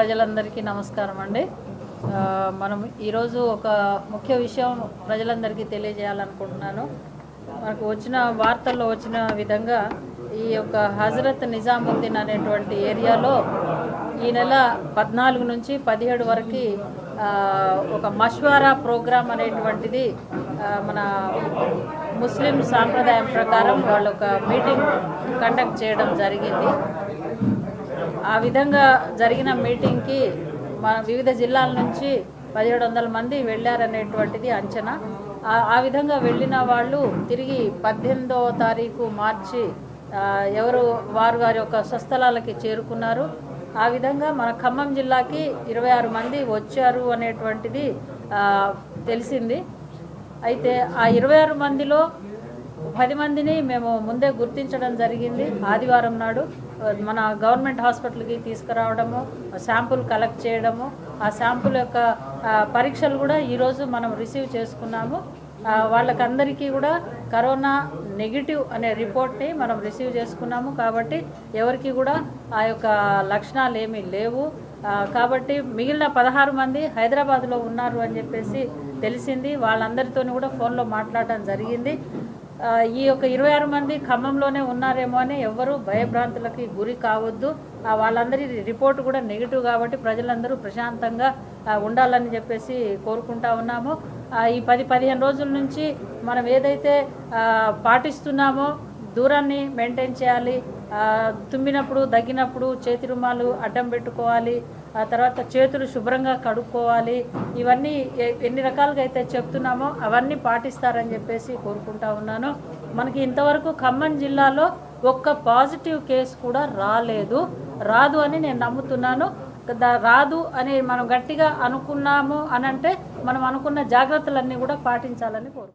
ప్రజలందరికీ నమస్కారం అండి ఆ, మనం ఈరోజు ఒక ముఖ్య విషయం ప్రజలందరికీ తెలియజేయాలనుకుంటున్నాను మనకు వచ్చిన వార్తల్లో వచ్చిన విధంగా ఈ యొక్క హజరత్ నిజాముద్దీన్ అనేటువంటి ఏరియాలో ఈ నెల పద్నాలుగు నుంచి పదిహేడు వరకు ఆ, ఒక మష్వారా ప్రోగ్రాం అనేటువంటిది ఆ, మన ముస్లిం సాంప్రదాయం ప్రకారం వాళ్ళు ఒక మీటింగ్ కండక్ట్ చేయడం జరిగింది ఆ విధంగా జరిగిన మీటింగ్కి మన వివిధ జిల్లాల నుంచి పదిహేడు వందల మంది వెళ్ళారనేటువంటిది అంచనా ఆ- ఆ విధంగా వెళ్ళిన వాళ్ళు తిరిగి పద్దెనిమిదవ తారీఖు మార్చి ఆ, ఎవరు వారు వారి యొక్క స్వస్థలాలకి చేరుకున్నారు ఆ విధంగా మన ఖమ్మం జిల్లాకి ఇరవై ఆరు మంది వచ్చారు అనేటువంటిది ఆ, తెలిసింది అయితే ఆ ఇరవై ఆరు మందిలో పది మందిని మేము ముందే గుర్తించడం జరిగింది ఆదివారం నాడు మన గవర్నమెంట్ హాస్పిటల్కి తీసుకురావడము శాంపుల్ కలెక్ట్ చేయడము ఆ శాంపుల్ యొక్క ఆ, పరీక్షలు కూడా ఈరోజు మనం రిసీవ్ చేసుకున్నాము ఆ, వాళ్ళకందరికీ కూడా కరోనా నెగిటివ్ అనే రిపోర్ట్ని మనం రిసీవ్ చేసుకున్నాము కాబట్టి ఎవరికి కూడా ఆ యొక్క లక్షణాలు ఏమీ లేవు ఆ, కాబట్టి మిగిలిన పదహారు మంది హైదరాబాద్లో ఉన్నారు అని చెప్పేసి తెలిసింది వాళ్ళందరితోని కూడా ఫోన్లో మాట్లాడటం జరిగింది ఆ, ఈ యొక్క ఇరవై ఆరు మంది ఖమ్మంలోనే ఉన్నారేమో అని ఎవ్వరూ భయభ్రాంతులకి గురి కావద్దు ఆ, వాళ్ళందరి రిపోర్ట్ కూడా నెగిటివ్ కాబట్టి ప్రజలందరూ ప్రశాంతంగా ఆ, ఉండాలని చెప్పేసి కోరుకుంటా ఉన్నాము ఆ, ఈ పది పదిహేను రోజుల నుంచి మనం ఏదైతే ఆ, పాటిస్తున్నామో దూరాన్ని మెయింటైన్ చేయాలి ఆ, తుమ్మినప్పుడు దగ్గినప్పుడు చేతి రుమాలు అడ్డం పెట్టుకోవాలి ఆ తర్వాత చేతులు శుభ్రంగా కడుక్కోవాలి ఇవన్నీ ఎ- ఎన్ని రకాలుగా అయితే చెప్తున్నామో అవన్నీ పాటిస్తారని చెప్పేసి కోరుకుంటా ఉన్నాను మనకి ఇంతవరకు ఖమ్మం జిల్లాలో ఒక్క పాజిటివ్ కేసు కూడా రాలేదు రాదు అని నేను నమ్ముతున్నాను దా- రాదు అని మనం గట్టిగా అనుకున్నాము అని అంటే మనం అనుకున్న జాగ్రత్తలన్నీ కూడా పాటించాలని కోరు